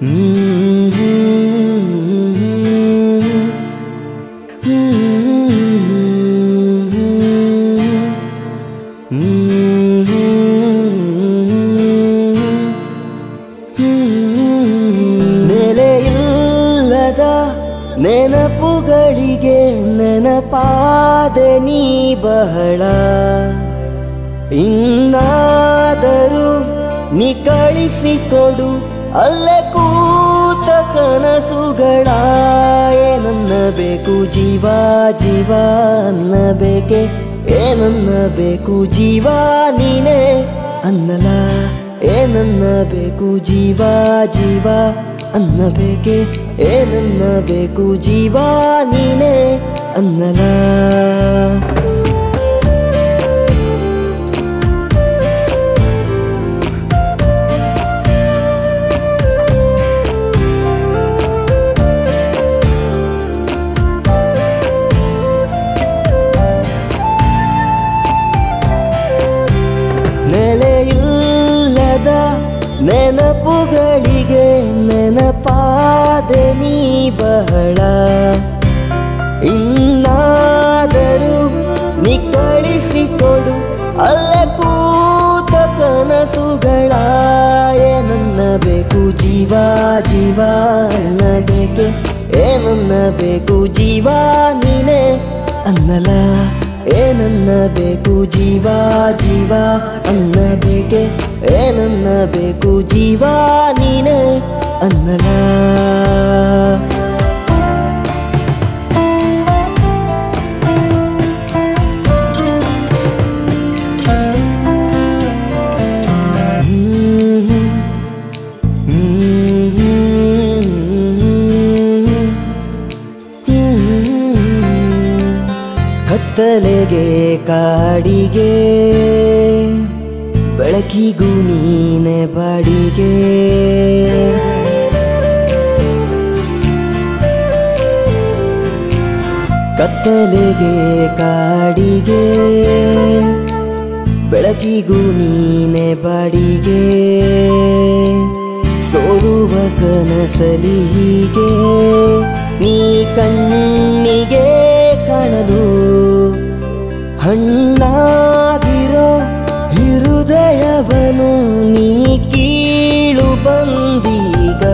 ನೆಲೆಯಿಲ್ಲದ ನೆನಪುಗಳಿಗೆ ನೆನಪಾದೆ ನೀ ಬಹಳ ಇನ್ನಾದರೂ ನೀ ಕಳಿಸಿಕೊಡು ಅಲ್ಲೇ ಕೂತ ಕನಸುಗಳ ಏನನ್ನ ಬೇಕು ಜೀವ ಜೀವ ಅನ್ನಬೇಕೆ ಏನನ್ನ ಬೇಕು ಜೀವ ನೀನೇ ಅನ್ನಲ ಏನನ್ನ ಬೇಕು ಜೀವ ಜೀವ ಅನ್ನಬೇಕೆ ಏನನ್ನ ಬೇಕು ಜೀವ ನೀನೇ ಅನ್ನಲ ನೆಲೆಯಿಲ್ಲದ ನೆನಪುಗಳಿಗೆ ನೆನಪಾದೆ ನೀ ಬಹಳ ಇನ್ನಾದರೂ ನೀ ಕಳಿಸಿಕೊಡು ಅಲ್ಲೇ ಕೂತ ಕನಸುಗಳ ಏನನ್ನ ಬೇಕು ಜೀವ ಜೀವ ಅನ್ನಬೇಕೆ ಏನನ್ನ ಬೇಕು ಜೀವ ನೀನೇ ಅನ್ನಲ ಏನನ್ನ ಬೇಕು ಜೀವ ಜೀವ ಅನ್ನಬೇಕೆ ಏನನ್ನ ಬೇಕು ಜೀವ ನೀನೇ ಅನ್ನಲ ಕತ್ತಲೆಗೆ ಕಾಡಿಗೆ ಬೆಳಕಿಗೂ ನೀನೆ ಬಾಡಿಗೆ ಕತ್ತಲೆಗೆ ಕಾಡಿಗೆ ಬೆಳಕಿಗೂ ನೀನೆ ಬಾಡಿಗೆ ಸೋಲುವ ಕನಸಲಿ ಹೀಗೆ ನೀ ಕಣ್ಣಿಗೆ ಕಾಣಲು ಹಣ್ಣಾಗಿರೋ ಹೃದಯವನು ನೀ ಕೀಳು ಬಂದೀಗ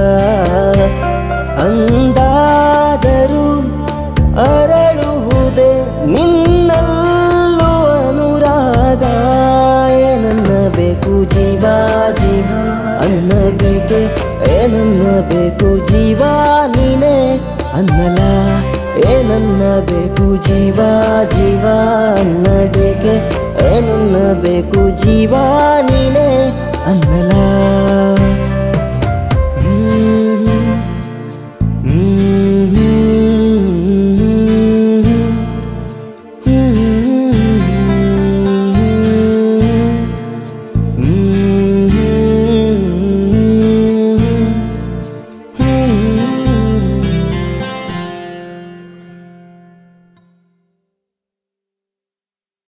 ಅಂದಾದರೂ ಅರಳುವುದೇ ನಿನ್ನಲ್ಲೂ ಅನುರಾಗ ಏನನ್ನ ಬೇಕು ಜೀವ ಜೀವ ಅನ್ನಬೇಕೆ ಏನನ್ನ ಬೇಕು ಜೀವ ನೀನೇ ಅನ್ನಲ ಏನನ್ನ ಬೇಕು ಜೀವ ಜೀವ ಅನ್ನಬೇಕೆ